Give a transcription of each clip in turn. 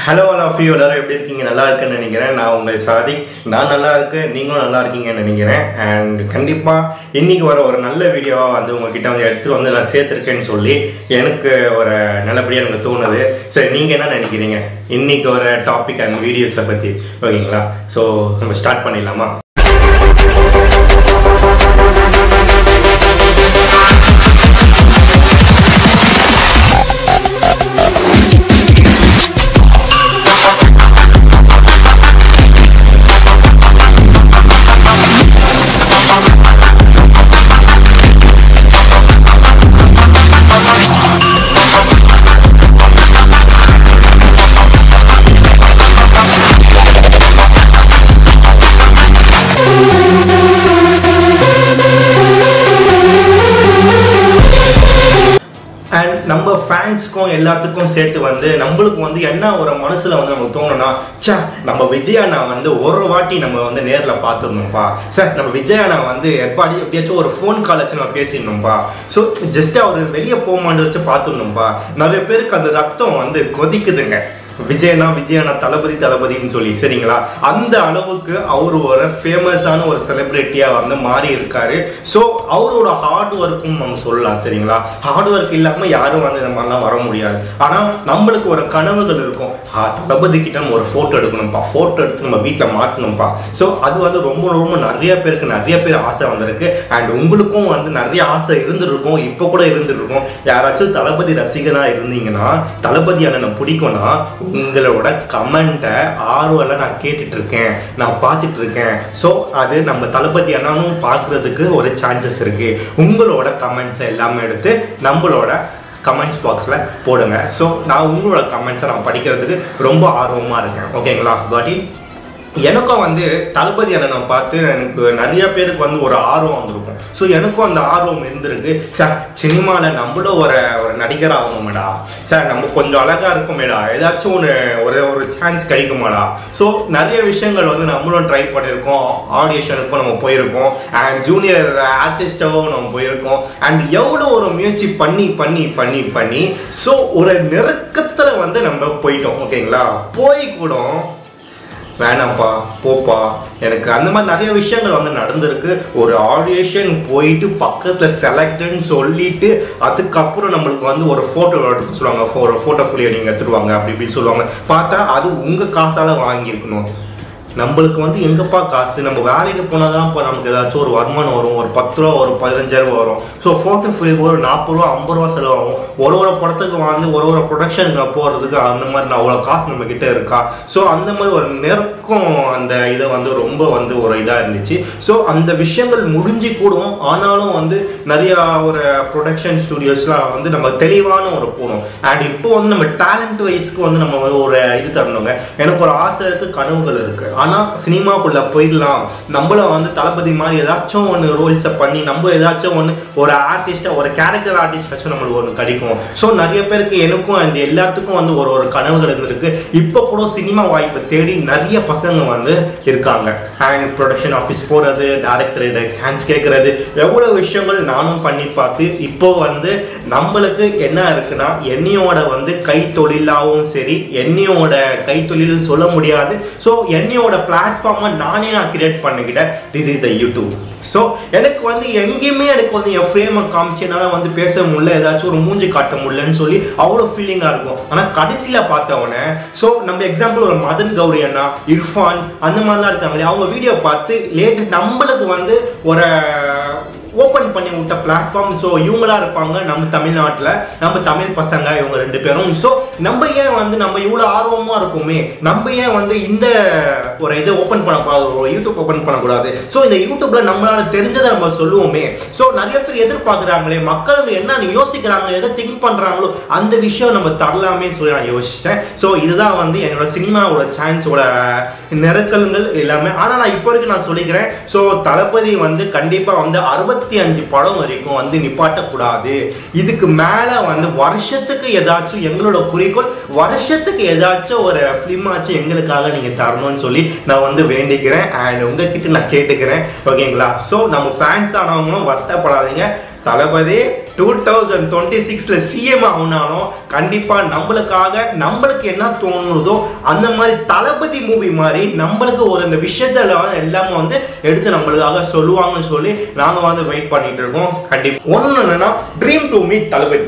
hello all of you எல்லாரும் எப்படி இருக்கீங்க நல்லா இருக்குன்னு நினைக்கிறேன் நான் உங்கள் சாதிக் நான் நல்லா இருக்கேன் நீங்களும் நல்லா இருக்கீங்கன்னு நினைக்கிறேன் அண்ட் கண்டிப்பாக இன்னைக்கு வர ஒரு நல்ல வீடியோவாக வந்து உங்ககிட்ட வந்து எடுத்துகிட்டு வந்து நான் சேர்த்துருக்கேன்னு சொல்லி எனக்கு ஒரு நல்லபடியாக எனக்கு தோணுது சரி நீங்கள் என்ன நினைக்கிறீங்க இன்னைக்கு வர டாபிக் அண்ட் வீடியோஸை பற்றி ஓகேங்களா ஸோ நம்ம ஸ்டார்ட் பண்ணிடலாமா அண்ட் நம்ம ஃபேன்ஸ்க்கும் எல்லாத்துக்கும் சேர்த்து வந்து நம்மளுக்கு வந்து என்ன ஒரு மனசுல வந்து நமக்கு தோணும்னா ச்சே நம்ம விஜய் அண்ணா வந்து ஒரு வாட்டி நம்ம வந்து நேர்ல பார்த்துருந்தோம்ப்பா சார் நம்ம விஜய் அண்ணா வந்து எப்பாடி எப்படியாச்சும் ஒரு ஃபோன் கால் வச்சு நம்ம பேசிடணும்ப்பா ஸோ ஜஸ்ட் அவர் வெளியே போமாண்டு வச்சு பார்த்துடணும்ப்பா நிறைய பேருக்கு அந்த ரத்தம் வந்து கொதிக்குதுங்க விஜயனா விஜயனா தளபதி தளபதின்னு சொல்லி சரிங்களா அந்த அளவுக்கு அவர் ஒரு ஃபேமஸான ஒரு செலிபிரிட்டியா வந்து மாறி இருக்காரு ஸோ அவரோட ஹார்ட் ஒர்க்கும் நம்ம சொல்லலாம் சரிங்களா ஹார்ட் ஒர்க் இல்லாம யாரும் வந்து இந்த மாதிரிலாம் வர முடியாது ஆனா நம்மளுக்கு ஒரு கனவுகள் இருக்கும் ஆ, தளபதி கிட்ட நம்ம ஒரு போட்டோ எடுக்கணும்ப்பா போட்டோ எடுத்து நம்ம வீட்டில் மாட்டணும்ப்பா ஸோ அது வந்து ரொம்ப ரொம்ப நிறைய பேருக்கு நிறைய பேர் ஆசை வந்திருக்கு அண்ட் உங்களுக்கும் வந்து நிறைய ஆசை இருந்திருக்கும் இப்போ கூட இருந்திருக்கும் யாராச்சும் தளபதி ரசிகனா இருந்தீங்கன்னா தளபதி அண்ணனை பிடிக்கும்னா உங்களோட கமெண்ட்டை ஆர்வல நான் கேட்டுட்டு இருக்கேன் நான் பார்த்துட்டு இருக்கேன் ஸோ அது நம்ம தளபதி அண்ணனும் பார்க்கறதுக்கு ஒரு சான்சஸ் இருக்கு உங்களோட கமெண்ட்ஸை எல்லாமே எடுத்து நம்மளோட கமெண்ட்ஸ் பாக்ஸில் போடுங்க ஸோ நான் உங்களோட கமெண்ட்ஸை நான் படிக்கிறதுக்கு ரொம்ப ஆர்வமாக இருக்கேன் ஓகேங்களா காட்டி எனக்கும் வந்து தளபதி அண்ணனை பார்த்து எனக்கு நிறைய பேருக்கு வந்து ஒரு ஆர்வம் வந்திருக்கும் ஸோ எனக்கும் அந்த ஆர்வம் இருந்திருக்கு சார் சினிமாவில் நம்மளும் ஒரு ஒரு நடிகர் ஆகணுமேடா சார் நம்ம கொஞ்சம் அழகா இருக்குமேடா ஏதாச்சும் ஒன்று ஒரு ஒரு சான்ஸ் கிடைக்குமாடா ஸோ நிறைய விஷயங்கள் வந்து நம்மளும் ட்ரை பண்ணியிருக்கோம் ஆடிஷனுக்கும் நம்ம போயிருக்கோம் அண்ட் ஜூனியர் ஆர்டிஸ்டாகவும் நம்ம போயிருக்கோம் அண்ட் எவ்வளோ ஒரு முயற்சி பண்ணி பண்ணி பண்ணி பண்ணி ஸோ ஒரு நெருக்கத்தில் வந்து நம்ம போயிட்டோம் ஓகேங்களா போய் கூட வேணாம்ப்பா போப்பா எனக்கு அந்த மாதிரி நிறைய விஷயங்கள் வந்து நடந்திருக்கு ஒரு ஆடியேஷன் போயிட்டு பக்கத்தில் செலக்ட்னு சொல்லிட்டு அதுக்கப்புறம் நம்மளுக்கு வந்து ஒரு ஃபோட்டோ எடுக்க சொல்லுவாங்க ஒரு ஃபோட்டோ ஃபுல்லியை நீங்கள் எடுத்துருவாங்க அப்படி இப்படின்னு சொல்லுவாங்க பார்த்தா அது உங்கள் காசால் வாங்கியிருக்கணும் நம்மளுக்கு வந்து எங்கப்பா காசு நம்ம வேலைக்கு போனால் தான் இப்போ நமக்கு ஏதாச்சும் ஒரு வருமானம் வரும் ஒரு பத்து ரூபா ஒரு பதினஞ்சாயிரம் வரும் ஸோ ஃபோட்டோ ஃபிலிம் ஒரு நாற்பது ரூபா ஐம்பது ரூபா செலவாகும் ஒரு ஒரு படத்துக்கு வந்து ஒரு ஒரு ப்ரொடக்ஷனுக்கு போகிறதுக்கு அந்த மாதிரி நான் அவ்வளோ காசு நம்ம கிட்ட இருக்கா ஸோ அந்த மாதிரி ஒரு நெருக்கம் அந்த இதை வந்து ரொம்ப வந்து ஒரு இதாக இருந்துச்சு ஸோ அந்த விஷயங்கள் முடிஞ்சு கூடும் ஆனாலும் வந்து நிறையா ஒரு ப்ரொடக்ஷன் ஸ்டுடியோஸ்லாம் வந்து நம்ம தெளிவான ஒரு போகணும் அண்ட் இப்போ வந்து நம்ம டேலண்ட் வைஸ்க்கு வந்து நம்ம வந்து ஒரு இது தரணுங்க எனக்கு ஒரு ஆசை இருக்கு கனவுகள் இருக்கு ஆனால் சினிமாக்குள்ள போயிடலாம் நம்மளும் வந்து தளபதி மாதிரி ஏதாச்சும் ஒன்று ரோல்ஸை பண்ணி நம்ம ஏதாச்சும் ஒன்று ஒரு ஆர்டிஸ்ட்டை ஒரு கேரக்டர் ஆர்டிஸ்டாச்சும் நம்மளுக்கு ஒன்று கிடைக்கும் ஸோ நிறைய பேருக்கு எனக்கும் அந்த எல்லாத்துக்கும் வந்து ஒரு ஒரு கனவுகள் இருந்திருக்கு இப்போ கூட சினிமா வாய்ப்பு தேடி நிறைய பசங்க வந்து இருக்காங்க அண்ட் ப்ரொடக்ஷன் ஆஃபீஸ் போகிறது டேரக்டர் சான்ஸ் கேட்கறது எவ்வளோ விஷயங்கள் நானும் பண்ணி பார்த்து இப்போ வந்து நம்மளுக்கு என்ன இருக்குன்னா என்னையோட வந்து கைத்தொழிலாகவும் சரி என்னையோட கைத்தொழில் சொல்ல முடியாது ஸோ என்னையோட பிளாட்ஃபார்மை நானே நான் கிரியேட் பண்ணிக்கிட்டேன் this is the YouTube so எனக்கு வந்து எங்கேயுமே எனக்கு வந்து என் ஃப்ரேமை காமிச்சு என்னால் வந்து பேச முடியல ஏதாச்சும் ஒரு மூஞ்சி காட்ட முடியலன்னு சொல்லி அவ்வளோ ஃபீலிங்காக இருக்கும் ஆனால் கடைசியில் பார்த்தவொடனே ஸோ நம்ம எக்ஸாம்பிள் ஒரு மதன் கௌரி அண்ணா இர்ஃபான் அந்த மாதிரிலாம் இருக்காங்களே அவங்க வீடியோ பார்த்து லேட்டு நம்மளுக்கு வந்து ஒரு ஓப்பன் பண்ணி விட்ட பிளாட்ஃபார்ம் ஸோ இவங்களா இருப்பாங்க நம்ம தமிழ்நாட்டில் நம்ம தமிழ் பசங்க இவங்க ரெண்டு பேரும் ஸோ நம்ம ஏன் வந்து நம்ம இவ்வளோ ஆர்வமாக இருக்குமே நம்ம ஏன் வந்து இந்த ஒரு இதை ஓப்பன் பண்ணக்கூடாது ஒரு யூடியூப் ஓப்பன் பண்ணக்கூடாது ஸோ இந்த யூடியூப்ல நம்மளால தெரிஞ்சதை நம்ம சொல்லுவோமே ஸோ நிறைய பேர் எதிர்பார்க்குறாங்களே மக்கள் என்ன யோசிக்கிறாங்க எதை திங்க் பண்ணுறாங்களோ அந்த விஷயம் நம்ம தரலாமே சொல்லி நான் யோசிச்சேன் ஸோ இதுதான் வந்து என்னோட சினிமாவோட சான்ஸோட நெருக்கல்கள் எல்லாமே ஆனால் நான் இப்போ வரைக்கும் நான் சொல்லிக்கிறேன் ஸோ தளபதி வந்து கண்டிப்பாக வந்து அறுபத்தி அஞ்சு படம் வரைக்கும் வந்து நிப்பாட்டக்கூடாது இதுக்கு மேலே வந்து வருஷத்துக்கு ஏதாச்சும் எங்களோட குறிக்கோள் வருஷத்துக்கு ஏதாச்சும் ஒரு ஃபிலிம் ஆச்சும் எங்களுக்காக நீங்கள் தரணும்னு சொல்லி நான் வந்து வேண்டிக்கிறேன் அண்ட் உங்ககிட்ட நான் கேட்டுக்கிறேன் ஓகேங்களா ஸோ நம்ம ஃபேன்ஸ் ஆனவங்களும் வருத்தப்படாதீங்க தளபதி டூ தௌசண்ட் டுவெண்ட்டி சிக்ஸ்ல சிஎம் ஆகுனாலும் கண்டிப்பா நம்மளுக்காக நம்மளுக்கு என்ன தோணுதோ அந்த மாதிரி தளபதி மூவி மாதிரி நம்மளுக்கு ஒரு இந்த விஷயத்துல வந்து எல்லாமே வந்து எடுத்து நம்மளுக்காக சொல்லுவாங்கன்னு சொல்லி நாங்க வந்து வெயிட் பண்ணிட்டு இருக்கோம் கண்டிப்பா ஒண்ணு என்னன்னா ட்ரீம் டு மீட் தளபதி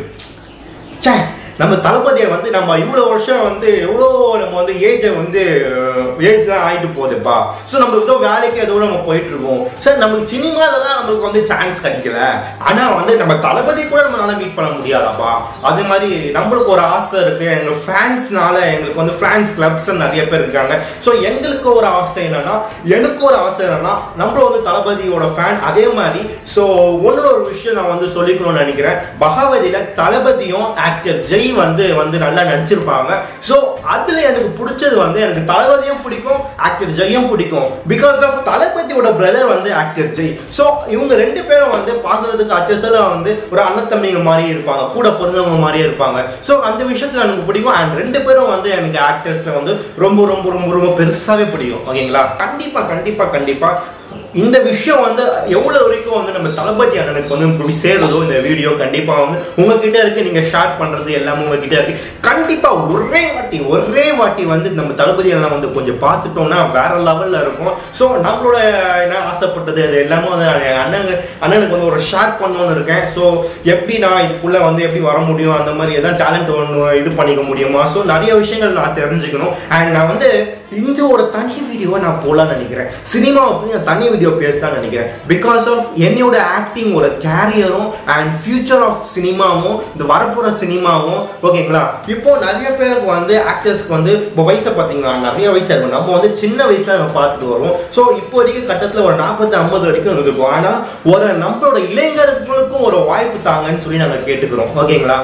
ச்சே நம்ம தளபதியை வந்து நம்ம இவ்வளோ வருஷம் வந்து எவ்வளோ நம்ம வந்து ஏஜை வந்து ஏஜ்லாம் ஆகிட்டு போகுதுப்பா ஸோ நம்ம ஏதோ வேலைக்கு ஏதோ நம்ம போயிட்டு இருக்கோம் சார் நம்மளுக்கு சினிமாவில் தான் நம்மளுக்கு வந்து சான்ஸ் கிடைக்கல ஆனால் வந்து நம்ம தளபதி கூட நம்மளால மீட் பண்ண முடியாதாப்பா அது மாதிரி நம்மளுக்கு ஒரு ஆசை இருக்கு எங்கள் ஃபேன்ஸ்னால எங்களுக்கு வந்து ஃபேன்ஸ் கிளப்ஸ் நிறைய பேர் இருக்காங்க ஸோ எங்களுக்கு ஒரு ஆசை என்னன்னா எனக்கு ஒரு ஆசை என்னன்னா நம்மளும் வந்து தளபதியோட ஃபேன் அதே மாதிரி ஸோ ஒன்று ஒரு விஷயம் நான் வந்து சொல்லிக்கணும்னு நினைக்கிறேன் பகவதியில தளபதியும் ஆக்டர் ஜெய் வந்து வந்து நல்லா நடிச்சிருப்பாங்க ஸோ அதுல எனக்கு பிடிச்சது வந்து எனக்கு தளபதியும் பிடிக்கும் ஆக்டர் ஜெயும் பிடிக்கும் பிகாஸ் ஆஃப் தளபதியோட பிரதர் வந்து ஆக்டர் ஜெய் ஸோ இவங்க ரெண்டு பேரும் வந்து பார்க்கறதுக்கு அச்சசல வந்து ஒரு அண்ணத்தம்பிங்க மாதிரி இருப்பாங்க கூட பிறந்தவங்க மாதிரியே இருப்பாங்க ஸோ அந்த விஷயத்துல எனக்கு பிடிக்கும் அண்ட் ரெண்டு பேரும் வந்து எனக்கு ஆக்டர்ஸ்ல வந்து ரொம்ப ரொம்ப ரொம்ப ரொம்ப பெருசாவே பிடிக்கும் ஓகேங்களா கண்டிப்பா கண்டிப்பா கண்டிப்பா இந்த விஷயம் வந்து எவ்வளவு வரைக்கும் வந்து நம்ம தளபதி அண்ணனுக்கு வந்து போய் சேருதோ இந்த வீடியோ கண்டிப்பா வந்து உங்ககிட்ட இருக்கு நீங்க ஷேர் பண்றது எல்லாமே உங்ககிட்ட இருக்கு கண்டிப்பா ஒரே வாட்டி ஒரே வாட்டி வந்து நம்ம தளபதி அண்ணன் வந்து கொஞ்சம் பார்த்துட்டோம்னா வேற லெவல்ல இருக்கும் ஸோ நம்மளோட என்ன ஆசைப்பட்டது அது எல்லாமே வந்து நான் என் அண்ணன் அண்ணனுக்கு வந்து ஒரு ஷேர் பண்ணணும்னு இருக்கேன் ஸோ எப்படி நான் இதுக்குள்ள வந்து எப்படி வர முடியும் அந்த மாதிரி எதாவது டேலண்ட் ஒன்று இது பண்ணிக்க முடியுமா ஸோ நிறைய விஷயங்கள் நான் தெரிஞ்சுக்கணும் அண்ட் நான் வந்து இந்த ஒரு தனி வீடியோவை நான் போகலான்னு நினைக்கிறேன் சினிமாவை பற்றி நான் தனி வீடியோ பேசலாம்னு நினைக்கிறேன் பிகாஸ் ஆஃப் என்னோட ஆக்டிங்கோட கேரியரும் அண்ட் ஃபியூச்சர் ஆஃப் சினிமாவும் இந்த வரப்போகிற சினிமாவும் ஓகேங்களா இப்போ நிறைய பேருக்கு வந்து ஆக்டர்ஸ்க்கு வந்து இப்போ வயசை பார்த்தீங்கன்னா நிறைய வயசு இருக்கும் நம்ம வந்து சின்ன வயசுல நம்ம பார்த்துட்டு வருவோம் ஸோ இப்போ வரைக்கும் கட்டத்தில் ஒரு நாற்பத்தி ஐம்பது வரைக்கும் இருந்திருக்கும் ஆனால் ஒரு நம்மளோட இளைஞர்களுக்கும் ஒரு வாய்ப்பு தாங்கன்னு சொல்லி நாங்கள் கேட்டுக்கிறோம் ஓகேங்களா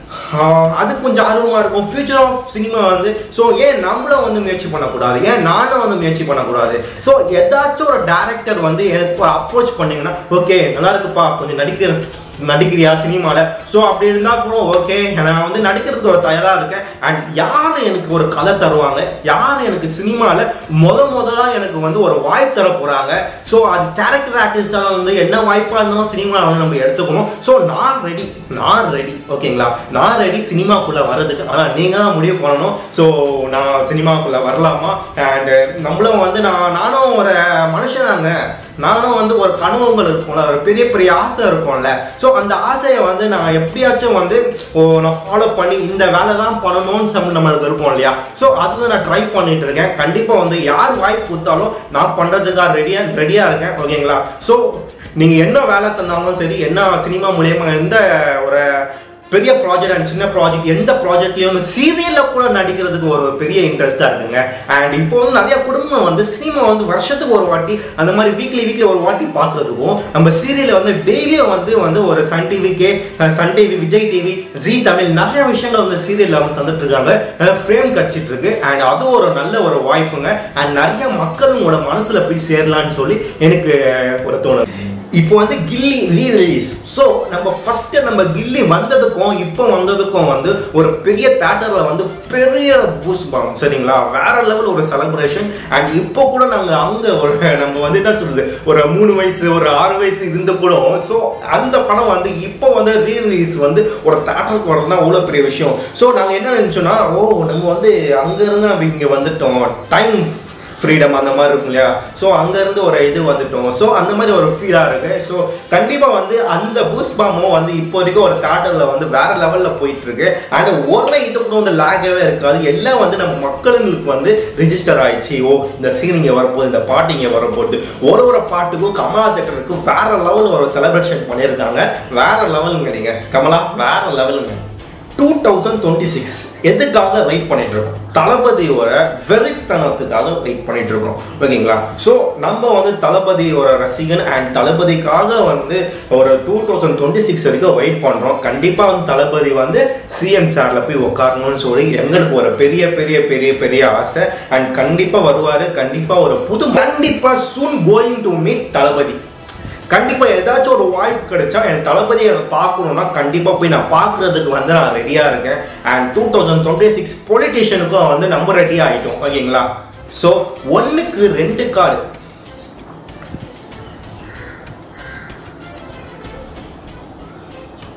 ஆஹ் அது கொஞ்சம் ஆர்வமா இருக்கும் ஃபியூச்சர் ஆஃப் சினிமா வந்து ஸோ ஏன் நம்மளும் வந்து முயற்சி பண்ணக்கூடாது ஏன் நானும் வந்து முயற்சி பண்ணக்கூடாது ஸோ ஏதாச்சும் ஒரு டேரக்டர் வந்து எனக்கு அப்ரோச் பண்ணீங்கன்னா ஓகே நல்லா இருக்குப்பா கொஞ்சம் நடிக்கிற நடிக்கிறியா சினிமால ஸோ அப்படி இருந்தா கூட ஓகே நான் வந்து நடிக்கிறதுக்கு ஒரு தயாரா இருக்கேன் அண்ட் யார் எனக்கு ஒரு கதை தருவாங்க யார் எனக்கு சினிமால முத முதலா எனக்கு வந்து ஒரு வாய்ப்பு தர போறாங்க ஸோ அது கேரக்டர் ஆர்டிஸ்டால வந்து என்ன வாய்ப்பா இருந்தாலும் சினிமாவில் வந்து நம்ம எடுத்துக்கணும் ஸோ நான் ரெடி நான் ரெடி ஓகேங்களா நான் ரெடி சினிமாக்குள்ள வர்றதுக்கு ஆனால் நீங்க தான் முடிவு பண்ணணும் ஸோ நான் சினிமாக்குள்ள வரலாமா அண்ட் நம்மளும் வந்து நான் நானும் ஒரு மனுஷன் தாங்க நானும் வந்து ஒரு கனவுகள் இருக்கும்ல ஒரு பெரிய பெரிய ஆசை இருக்கும்ல ஸோ அந்த ஆசையை வந்து நான் எப்படியாச்சும் வந்து ஓ நான் ஃபாலோ பண்ணி இந்த வேலை தான் பண்ணணும்னு சம் நம்மளுக்கு இருக்கும் இல்லையா ஸோ அதுதான் நான் ட்ரை பண்ணிட்டு இருக்கேன் கண்டிப்பாக வந்து யார் வாய்ப்பு கொடுத்தாலும் நான் பண்ணுறதுக்காக ரெடியாக ரெடியாக இருக்கேன் ஓகேங்களா ஸோ நீங்கள் என்ன வேலை தந்தாலும் சரி என்ன சினிமா மூலியமா எந்த ஒரு பெரிய ப்ராஜெக்ட் அண்ட் சின்ன ப்ராஜெக்ட் எந்த ப்ராஜெக்ட்லயும் வந்து சீரியல்ல கூட நடிக்கிறதுக்கு ஒரு பெரிய இன்ட்ரெஸ்டா இருக்குங்க அண்ட் இப்போ வந்து நிறைய குடும்பம் வந்து சினிமா வந்து வருஷத்துக்கு ஒரு வாட்டி அந்த மாதிரி வீக்லி வீக்லி ஒரு வாட்டி பார்க்கறதுக்கும் நம்ம சீரியல்ல வந்து டெய்லியும் வந்து வந்து ஒரு சன் டிவிக்கே Sun TV Vijay TV Zee Tamil நிறைய விஷயங்கள் வந்து சீரியல்ல வந்து தந்துட்டு இருக்காங்க நிறைய ஃப்ரேம் கடிச்சிட்டு இருக்கு அண்ட் அது ஒரு நல்ல ஒரு வாய்ப்புங்க அண்ட் நிறைய மக்கள் உங்களோட மனசுல போய் சேரலாம்னு சொல்லி எனக்கு ஒரு தோணுது இப்போ வந்து கில்லி ரீ ரிலீஸ் ஸோ நம்ம ஃபர்ஸ்ட் நம்ம கில்லி வந்ததுக்கும் இப்போ வந்ததுக்கும் வந்து ஒரு பெரிய தேட்டர்ல வந்து பெரிய பூஸ் பாம் சரிங்களா வேற லெவல் ஒரு செலிப்ரேஷன் அண்ட் இப்போ கூட நாங்கள் அங்கே ஒரு நம்ம வந்து என்ன சொல்றது ஒரு மூணு வயசு ஒரு ஆறு வயசு இருந்த கூட ஸோ அந்த படம் வந்து இப்போ வந்து ரீ ரிலீஸ் வந்து ஒரு தேட்டருக்கு வரதுனா அவ்வளோ பெரிய விஷயம் ஸோ நாங்கள் என்ன நினச்சோன்னா ஓ நம்ம வந்து அங்கேருந்து நம்ம இங்கே வந்துட்டோம் டைம் ஃப்ரீடம் அந்த மாதிரி இருக்கும் இல்லையா ஸோ அங்கேருந்து ஒரு இது வந்துட்டோம் ஸோ அந்த மாதிரி ஒரு ஃபீலாக இருக்கு ஸோ கண்டிப்பாக வந்து அந்த பூஸ் பாமும் வந்து இப்போ வரைக்கும் ஒரு தேட்டரில் வந்து வேற லெவலில் போயிட்டு இருக்கு அண்ட் ஒரு இது கூட வந்து லாகவே இருக்காது எல்லாம் வந்து நம்ம மக்களுங்களுக்கு வந்து ரிஜிஸ்டர் ஆயிடுச்சு ஓ இந்த சீன் இங்கே வரப்போகுது இந்த பாட்டு இங்கே வரப்போகுது ஒரு ஒரு பாட்டுக்கும் கமலா தேட்டருக்கும் வேற லெவல் ஒரு செலிப்ரேஷன் பண்ணியிருக்காங்க வேற லெவலுங்க நீங்கள் கமலா வேற லெவலுங்க டூ தௌசண்ட் டுவெண்ட்டி சிக்ஸ் எதுக்காக வெயிட் பண்ணிட்டு இருக்கோம் தளபதியோட வெறித்தனத்துக்காக வெயிட் பண்ணிட்டு இருக்கோம் ஓகேங்களா ஸோ நம்ம வந்து தளபதியோட ரசிகன் அண்ட் தளபதிக்காக வந்து ஒரு டூ தௌசண்ட் டுவெண்ட்டி சிக்ஸ் வரைக்கும் வெயிட் பண்றோம் கண்டிப்பா வந்து தளபதி வந்து சிஎம் சேர்ல போய் உட்காரணும்னு சொல்லி எங்களுக்கு ஒரு பெரிய பெரிய பெரிய பெரிய ஆசை அண்ட் கண்டிப்பா வருவாரு கண்டிப்பா ஒரு புது கண்டிப்பா soon going to meet Thalapathy கண்டிப்பா ஏதாச்சும் ஒரு வாய்ப்பு கிடைச்சா என் தளபதியை எனக்கு பார்க்கணும்னா கண்டிப்பா போய் நான் பார்க்கறதுக்கு வந்து நான் ரெடியா இருக்கேன் and two thousand twenty six பொலிட்டீஷியனுக்கும் வந்து நம்ம ரெடி ஆயிட்டோம் ஓகேங்களா ஸோ ஒன்னுக்கு ரெண்டு கார்டு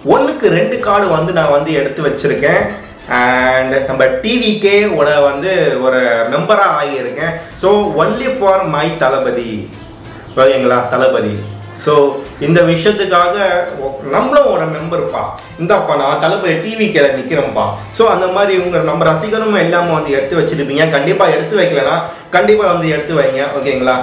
ஒன்றுக்கு ரெண்டு கார்டு வந்து நான் வந்து எடுத்து வச்சிருக்கேன் அண்ட் நம்ம டிவிக்கே ஓட வந்து ஒரு மெம்பராக ஆகியிருக்கேன் so only for my Thalapathy ஓகேங்களா தளபதி ஸோ இந்த விஷயத்துக்காக ஒ- நம்மளும் ஒரு மெம்பர்ப்பா இந்தாப்பா நான் தளபதி டிவி கேல நிற்கிறேன்ப்பா ஸோ அந்த மாதிரி உங்க நம்ம ரசிகரும் எல்லாமே வந்து எடுத்து வச்சிருப்பீங்க கண்டிப்பாக எடுத்து வைக்கலனா கண்டிப்பாக வந்து எடுத்து வைங்க ஓகேங்களா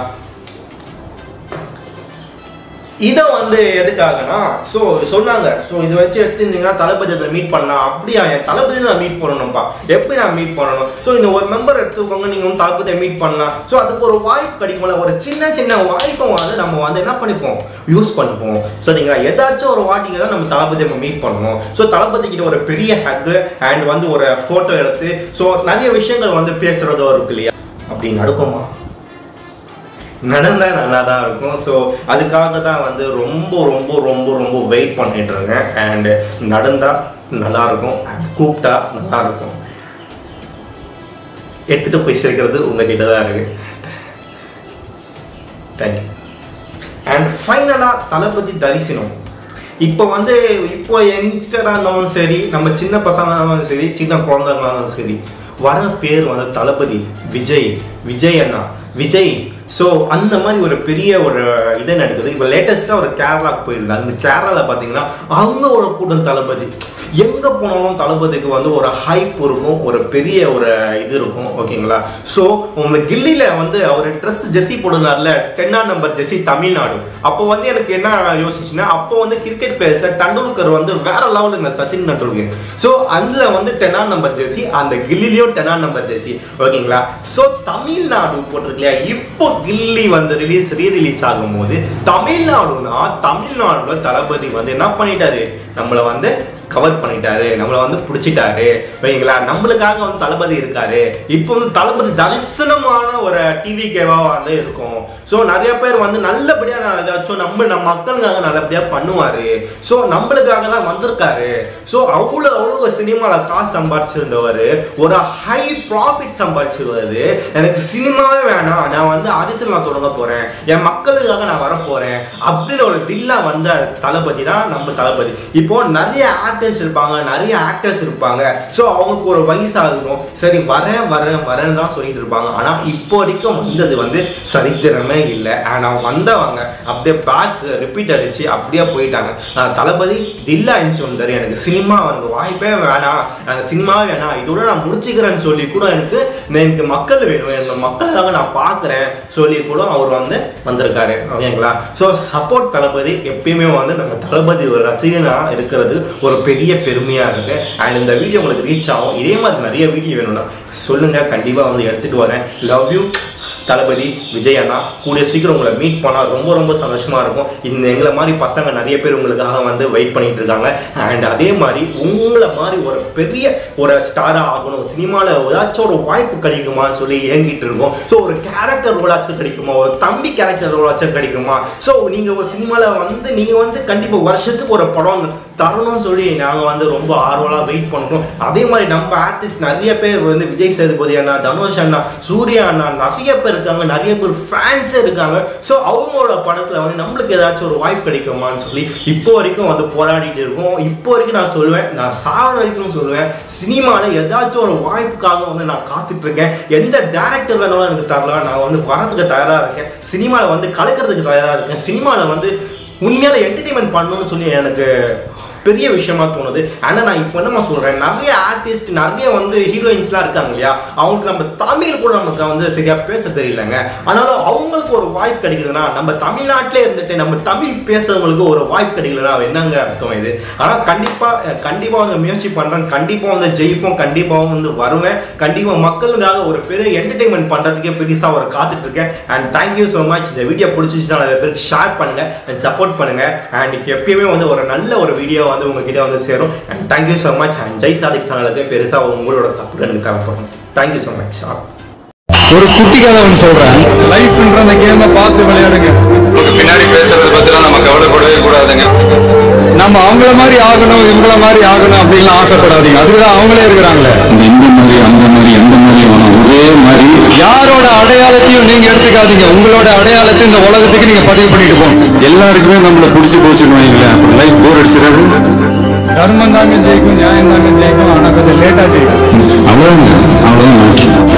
இதை வந்து எதுக்காகனா ஸோ சொன்னாங்க ஸோ இதை வச்சு எடுத்துருந்தீங்கன்னா தளபதி அதை மீட் பண்ணலாம் அப்படியா என் தளபதி நான் மீட் பண்ணணும்ப்பா எப்படி நான் மீட் பண்ணணும் ஸோ இந்த ஒரு மெம்பர் எடுத்துக்கோங்க நீங்கள் வந்து தளபதியை மீட் பண்ணலாம் ஸோ அதுக்கு ஒரு வாய்ப்பு கிடைக்கும்ல ஒரு சின்ன சின்ன வாய்ப்பை வந்து நம்ம வந்து என்ன பண்ணிப்போம் யூஸ் பண்ணிப்போம் சரிங்களா ஏதாச்சும் ஒரு வாட்டிக்கு தான் நம்ம தளபதியை நம்ம மீட் பண்ணணும் ஸோ தளபதி கிட்ட ஒரு பெரிய ஹக்கு அண்ட் வந்து ஒரு ஃபோட்டோ எடுத்து ஸோ நிறைய விஷயங்கள் வந்து பேசுறதோ இருக்கு இல்லையா அப்படி நடக்குமா நடந்தா நல்லா தான் இருக்கும் ஸோ அதுக்காக தான் வந்து ரொம்ப ரொம்ப ரொம்ப ரொம்ப வெயிட் பண்ணிட்டு இருக்கேன் அண்ட் நடந்தா நல்லா இருக்கும் and கூப்பிட்டா நல்லா இருக்கும் எடுத்துட்டு போய் சேர்க்கறது உங்ககிட்ட தான் இருக்கு தேங்க்யூ அண்ட் ஃபைனலாக தளபதி தரிசனம் இப்போ வந்து இப்போ யங்ஸ்டராக இருந்தாலும் சரி நம்ம சின்ன பசங்களாக இருந்தாலும் சரி சின்ன குழந்தைங்களா இருந்தாலும் சரி வர பேர் வந்து தளபதி விஜய் விஜய் அண்ணா விஜய் ஸோ அந்த மாதிரி ஒரு பெரிய ஒரு இது நடக்குது இப்போ லேட்டஸ்ட்டாக ஒரு கேரளாக்கு போயிருந்தேன் அந்த கேரளாவில் பார்த்தீங்கன்னா அங்கே ஒரு கூட்டம் தளபதி எங்கே போனாலும் தளபதிக்கு வந்து ஒரு ஹைப் இருக்கும் ஒரு பெரிய ஒரு இது இருக்கும் ஓகேங்களா ஸோ உங்களுக்கு கில்லியில் வந்து அவர் ட்ரெஸ் ஜெஸ்ஸி போடுறாருல டென்னாம் நம்பர் ஜெஸ்ஸி தமிழ்நாடு அப்போ வந்து எனக்கு என்ன யோசிச்சுன்னா அப்போ வந்து கிரிக்கெட் பிளேயர்ஸில் டண்டுல்கர் வந்து வேற லெவலுங்க சச்சின் டண்டுல்கர் ஸோ அதில் வந்து டென்னாம் நம்பர் ஜெர்சி அந்த கில்லிலையும் டென்னாம் நம்பர் ஜெர்சி ஓகேங்களா ஸோ தமிழ்நாடு போட்டிருக்கு இல்லையா இப்போ கில்லி வந்து ரிலீஸ் ரீ ரிலீஸ் ஆகும்போது தமிழ்நாடுனா தமிழ்நாடுல தளபதி வந்து என்ன பண்ணிட்டாரு நம்மளை வந்து கவர் பண்ணிட்டாரு நம்மளை வந்து பிடிச்சிட்டாரு ஓகேங்களா நம்மளுக்காக வந்து தளபதி இருக்காரு இப்போ வந்து தளபதி தரிசனமான ஒரு டிவி கேவா வந்து இருக்கும் ஸோ நிறைய பேர் வந்து நல்லபடியா நான் ஏதாச்சும் நம்ம நம்ம மக்களுக்காக நல்லபடியா பண்ணுவாரு ஸோ நம்மளுக்காக தான் வந்திருக்காரு ஸோ அவ்வளோ அவ்வளோ சினிமாவில் காசு சம்பாரிச்சிருந்தவர் ஒரு ஹை ப்ராஃபிட் சம்பாரிச்சிருவாரு எனக்கு சினிமாவே வேணாம் நான் வந்து அரசியல் நான் தொடங்க போறேன் என் மக்களுக்காக நான் வர போறேன் அப்படின்னு ஒரு தில்லா வந்த தளபதி தான் நம்ம தளபதி இப்போ நிறைய ஆர்டிஸ்ட் இருப்பாங்க நிறைய ஆக்டர்ஸ் இருப்பாங்க ஸோ அவங்களுக்கு ஒரு வயசாகும் சரி வரேன் வரேன் வரேன்னு தான் சொல்லிட்டு இருப்பாங்க ஆனா இப்போ வரைக்கும் வந்தது வந்து சரித்திரமே இல்லை அண்ட் அவங்க வந்தவங்க அப்படியே பேக் ரிப்பீட் அடிச்சு அப்படியே போயிட்டாங்க நான் தளபதி தில்லா அழிச்சு வந்தாரு எனக்கு சினிமா எனக்கு வாய்ப்பே வேணாம் எனக்கு சினிமா வேணாம் இதோட நான் முடிச்சுக்கிறேன்னு சொல்லி கூட எனக்கு எனக்கு மக்கள் வேணும் எனக்கு மக்களுக்காக நான் பார்க்குறேன் சொல்லி கூட அவர் வந்து வந்திருக்காரு ஓகேங்களா ஸோ சப்போர்ட் தளபதி எப்பயுமே வந்து நம்ம தளபதி ஒரு ரசிகனா இருக்கிறது ஒரு பெரிய பெருமையா இருக்கு அண்ட் இந்த வீடியோ உங்களுக்கு ரீச் ஆகும் இதே மாதிரி நிறைய வீடியோ வேணும்னா சொல்லுங்க கண்டிப்பா வந்து எடுத்துட்டு வரேன் லவ் யூ தளபதி விஜய் அண்ணா கூடிய சீக்கிரம் உங்களை மீட் பண்ணால் ரொம்ப ரொம்ப சந்தோஷமா இருக்கும் இந்த எங்களை மாதிரி பசங்க நிறைய பேர் உங்களுக்காக வந்து வெயிட் பண்ணிட்டு இருக்காங்க அண்ட் அதே மாதிரி உங்களை மாதிரி ஒரு பெரிய ஒரு ஸ்டாராக ஆகணும் சினிமாவில் ஏதாச்சும் ஒரு வாய்ப்பு கிடைக்குமான்னு சொல்லி ஏங்கிட்டு இருக்கோம் ஸோ ஒரு கேரக்டர் ரோலாச்சும் கிடைக்குமா ஒரு தம்பி கேரக்டர் ரோலாச்சும் கிடைக்குமா ஸோ நீங்கள் ஒரு சினிமாவில் வந்து நீங்கள் வந்து கண்டிப்பாக வருஷத்துக்கு ஒரு படம் தரணும்னு சொல்லி நாங்கள் வந்து ரொம்ப ஆர்வலாக வெயிட் பண்ணுறோம் அதே மாதிரி நம்ம ஆர்டிஸ்ட் நிறைய பேர் வந்து விஜய் சேதுபதி அண்ணா தனுஷ் அண்ணா சூர்யா அண்ணா நிறைய பேர் இருக்காங்க நிறைய பேர் ஃபேன்ஸே இருக்காங்க ஸோ அவங்களோட படத்தில் வந்து நம்மளுக்கு ஏதாச்சும் ஒரு வாய்ப்பு கிடைக்குமான்னு சொல்லி இப்போ வரைக்கும் வந்து போராடிட்டு இருக்கோம் இப்போ வரைக்கும் நான் சொல்லுவேன் நான் சாவர வரைக்கும் சொல்லுவேன் சினிமாவில் ஏதாச்சும் ஒரு வாய்ப்புக்காக வந்து நான் காத்துட்டு இருக்கேன் எந்த டேரக்டர் வேணாலும் எனக்கு தரலாம் நான் வந்து வரதுக்கு தயாராக இருக்கேன் சினிமாவில் வந்து கலக்கிறதுக்கு தயாராக இருக்கேன் சினிமாவில் வந்து உண்மையால என்டர்டைன்மெண்ட் பண்ணணும்னு சொல்லி எனக்கு பெரிய விஷயமா தோணுது ஆனால் நான் இப்போ என்னமா சொல்கிறேன் நிறைய ஆர்டிஸ்ட் நிறைய வந்து ஹீரோயின்ஸ்லாம் இருக்காங்க இல்லையா அவங்களுக்கு நம்ம தமிழ் கூட நமக்கு வந்து சரியா பேச தெரியலங்க ஆனாலும் அவங்களுக்கு ஒரு வாய்ப்பு கிடைக்குதுன்னா நம்ம தமிழ்நாட்டிலே இருந்துட்டு நம்ம தமிழ் பேசுறவங்களுக்கு ஒரு வாய்ப்பு கிடைக்கலன்னா அது என்னங்க அர்த்தம் இது ஆனால் கண்டிப்பாக கண்டிப்பாக வந்து முயற்சி பண்ணுறேன் கண்டிப்பாக வந்து ஜெயிப்போம் கண்டிப்பாக வந்து வருவேன் கண்டிப்பாக மக்களுக்காக ஒரு பெரிய என்டர்டைன்மெண்ட் பண்ணுறதுக்கே பெருசாக ஒரு காத்துட்டு இருக்கேன் அண்ட் தேங்க்யூ ஸோ மச் இந்த வீடியோ பிடிச்சிச்சுன்னா நிறைய பேருக்கு ஷேர் பண்ணுங்க அண்ட் சப்போர்ட் பண்ணுங்க அண்ட் எப்பயுமே வந்து ஒரு நல்ல ஒரு வீடியோ வந்து உங்ககிட்ட வந்து சேரும் and thank you so much and Jai Sadiq சேனலுக்கு பெருசாக உங்களோட சப்போர்ட் எனக்கு தேவைப்படும் தேங்க்யூ ஸோ மச் ஒரு குட்டி கதை ஒன்று சொல்றேன் லைஃப்ன்ற அந்த கேமை பார்த்து விளையாடுங்க நமக்கு பின்னாடி பேசுறத பத்திலாம் நம்ம கவலைப்படவே கூடாதுங்க நம்ம அவங்கள மாதிரி ஆகணும் இவங்கள மாதிரி ஆகணும் அப்படின்னு ஆசைப்படாதீங்க அதுக்குதான் அவங்களே இருக்கிறாங்களே இந்த மாதிரி அந்த மாதிரி எந்த மாதிரி வேணும் ஒரே மாதிரி யாரோட அடையாளத்தையும் நீங்க எடுத்துக்காதீங்க உங்களோட அடையாளத்தை இந்த உலகத்துக்கு நீங்க பதிவு பண்ணிட்டு போங்க எல்லாருக்குமே நம்மள புடிச்சு போச்சுன்னு வைங்களேன் லைஃப் போர் அடிச்சிடாது தர்மம் தாங்க ஜெயிக்கும் நியாயம் தாங்க ஜெயிக்கும் ஆனா கொஞ்சம் லேட்டா ஜெயிக்கும் அவ்வளவுதான் அவ்வளவுதான்